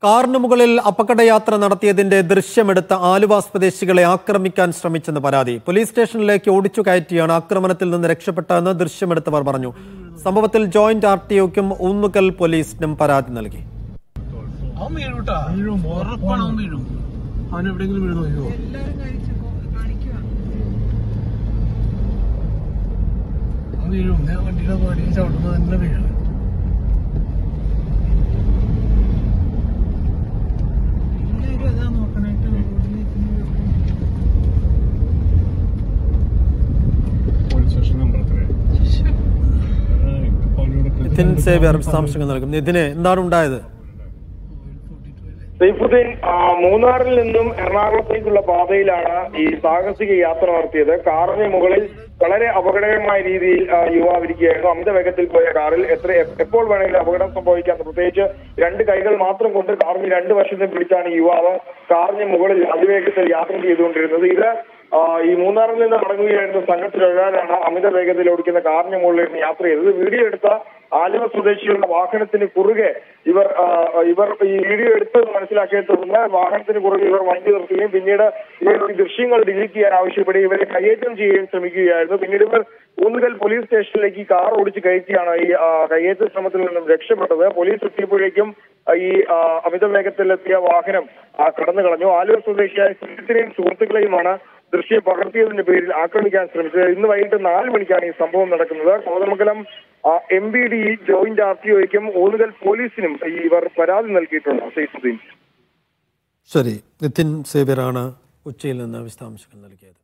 കാറിന് മുകളിൽ അപകടയാത്ര നടത്തിയതിന്റെ ദൃശ്യമെടുത്ത ആലുവ സ്വദേശികളെ ആക്രമിക്കാൻ ശ്രമിച്ചെന്ന് പരാതി പോലീസ് സ്റ്റേഷനിലേക്ക് ഓടിച്ചു കയറ്റിയാണ് ആക്രമണത്തിൽ നിന്ന് രക്ഷപ്പെട്ടതെന്ന് ദൃശ്യമെടുത്തവർ പറഞ്ഞു സംഭവത്തിൽ ജോയിന്റ് ആർ ടി ഒക്കും ഊന്നുകൽ പോലീസിനും പരാതി നൽകി അവൻ വീഴൂട്ടാ ഉറപ്പാണ് അവൻ വീഴും അവൻ എവിടെയെങ്കിലും വീഴുന്നു നോക്കിയോ അവൻ വീഴും ഞാൻ വണ്ടിയുടെ പാടി ചവിട്ടുമ്പോ തന്നെ വീഴും എല്ലാവരും അതാ നോക്കാനായിട്ട് പോലീസ് സ്റ്റേഷൻ നമ്പർ എത്രയാണ് നിതിൻ സേവ്യർ വിശദാംശങ്ങൾ നൽകും നിതിന് എന്താണ് ഉണ്ടായത് സൈഫുദ്ദീൻ ആ, മൂന്നാറിൽ നിന്നും എറണാകുളത്തേക്കുള്ള പാതയിലാണ് ഈ സാഹസിക യാത്ര നടത്തിയത് കാറിന് മുകളിൽ വളരെ അപകടകരമായ രീതിയിൽ ആ, യുവാവ് ഇരിക്കുകയായിരുന്നു അമിത വേഗത്തിൽ പോയ കാറിൽ എത്ര എ- എപ്പോൾ വേണമെങ്കിലും അപകടം സംഭവിക്കാം പ്രത്യേകിച്ച് രണ്ട് കൈകൾ മാത്രം കൊണ്ട് കാറിന് രണ്ട് വശത്തും പിടിച്ചാണ് ഈ യുവാവ് കാറിന് മുകളിൽ അതിവേഗത്തിൽ യാത്ര ചെയ്തുകൊണ്ടിരുന്നത് ഇത് ആ, ഈ മൂന്നാറിൽ നിന്ന് മടങ്ങുകയായിരുന്ന സംഘത്തിലൊരാളാണ് അമിത വേഗത്തിൽ ഓടിക്കുന്ന കാറിന് മുകളിൽ യാത്ര ചെയ്തത് വീഡിയോ എടുത്ത ആലുവ സ്വദേശികളുടെ വാഹനത്തിന് കുറുകെ ഇവർ ആ, ഇവർ ഈ വീഡിയോ എടുത്തത് മനസ്സിലാക്കിയ തുടർന്ന് വാഹനത്തിന് കുറുകെ ഇവർ വണ്ടി നിർത്തുകയും പിന്നീട് ഇവർ ഈ ദൃശ്യങ്ങൾ ഡിലീറ്റ് ചെയ്യാൻ ആവശ്യപ്പെടുകയും ഇവരെ കയ്യേറ്റം ചെയ്യാൻ ശ്രമിക്കുകയായിരുന്നു പിന്നീട് ഇവർ ഊന്നുകൽ പോലീസ് സ്റ്റേഷനിലേക്ക് ഈ കാർ ഓടിച്ച് കയറ്റിയാണ് ഈ ആ, കയ്യേറ്റ ശ്രമത്തിൽ നിന്നും രക്ഷപ്പെട്ടത് പോലീസ് എത്തിയപ്പോഴേക്കും ആ, ഈ ആ, അമിത വേഗത്തിലെത്തിയ വാഹനം ആ, കടന്നു കളഞ്ഞു ആലുവ സ്വദേശിയായ സുജിത്തിനെയും സുഹൃത്തുക്കളെയുമാണ് ദൃശ്യം പകർത്തിയതിന്റെ പേരിൽ ആക്രമിക്കാൻ ശ്രമിച്ചത് ഇന്ന് വൈകിട്ട് നാല് മണിക്കാണ് ഈ സംഭവം നടക്കുന്നത് Kothamangalam M B D joint R T ഒയ്ക്കും ഊന്നുകൽ പോലീസിനും ഈ ഇവർ പരാതി നൽകിയിട്ടുണ്ട് സൈഫുദ്ദീൻ ശരി നിതിൻ സേവ്യറാണ് ഉച്ചയിൽ നിന്ന് വിശദാംശങ്ങൾ നൽകിയത്